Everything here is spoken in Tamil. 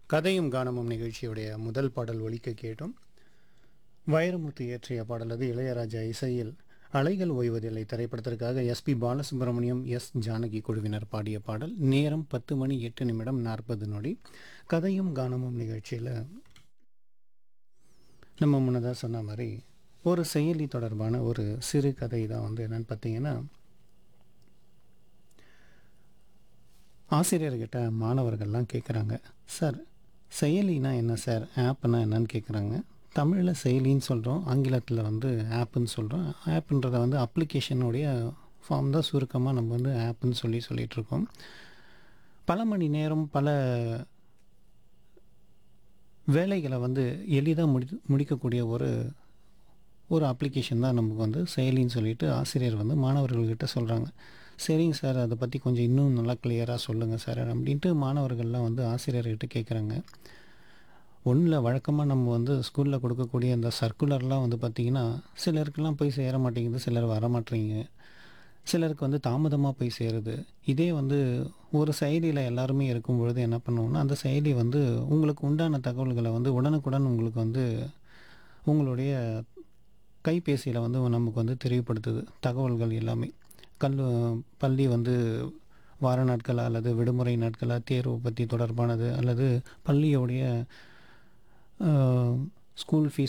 கதையும் கானமும் நிகழ்ச்சியுடைய முதல் பாடல் ஒலிக்க கேட்டோம் வைரமுத்து இயற்றிய பாடல் அது இளையராஜா இசையில் அலைகள் ஓய்வதில்லை திரைப்படத்திற்காக எஸ்பி பாலசுப்ரமணியம் எஸ் ஜானகி குழுவினர் பாடிய பாடல் நேரம் பத்து மணி எட்டு நிமிடம் நாற்பது நொடி கதையும் கானமும் நிகழ்ச்சியில் நம்ம முன்னதாக சொன்ன மாதிரி ஒரு செயலி தொடர்பான ஒரு சிறு கதை தான் வந்து என்னன்னு பார்த்தீங்கன்னா ஆசிரியர்கிட்ட மாணவர்கள்லாம் கேட்குறாங்க சார் செயலினா என்ன சார் ஆப்னா என்னன்னு கேட்குறாங்க தமிழில் செயலின்னு சொல்கிறோம் ஆங்கிலத்தில் வந்து ஆப்புன்னு சொல்கிறோம் ஆப்புன்றதை வந்து அப்ளிகேஷனுடைய ஃபார்ம் தான் சுருக்கமாக நம்ம வந்து ஆப்புன்னு சொல்லி சொல்லிகிட்ருக்கோம் பல மணி நேரம் பல வேலைகளை வந்து எளிதாக முடி முடிக்கக்கூடிய ஒரு ஒரு அப்ளிகேஷன் தான் நமக்கு வந்து செயலின்னு சொல்லிட்டு ஆசிரியர் வந்து மாணவர்கள்கிட்ட சொல்கிறாங்க சரிங்க சார் அதை பற்றி கொஞ்சம் இன்னும் நல்லா கிளியராக சொல்லுங்கள் சார் அப்படின்ட்டு மாணவர்கள்லாம் வந்து ஆசிரியர்கிட்ட கேட்குறாங்க ஒன்றில் வழக்கமாக நம்ம வந்து ஸ்கூலில் கொடுக்கக்கூடிய இந்த சர்க்குலர்லாம் வந்து பார்த்திங்கன்னா சிலருக்கெல்லாம் போய் சேர மாட்டேங்குது சிலர் வர மாட்டேங்க சிலருக்கு வந்து தாமதமாக போய் சேருது இதே வந்து ஒரு செயலியில் எல்லாருமே இருக்கும் பொழுது என்ன பண்ணுவோம்னா அந்த செயலி வந்து உங்களுக்கு உண்டான தகவல்களை வந்து உடனுக்குடன் உங்களுக்கு வந்து உங்களுடைய கைபேசியில் வந்து நமக்கு வந்து தெரியப்படுத்துது தகவல்கள் எல்லாமே கல் பள்ளி வந்து வார நாட்களா அல்லது விடுமுறை நாட்களா தேர்வு பற்றி தொடர்பானது அல்லது பள்ளியோடைய ஸ்கூல் ஃபீஸ்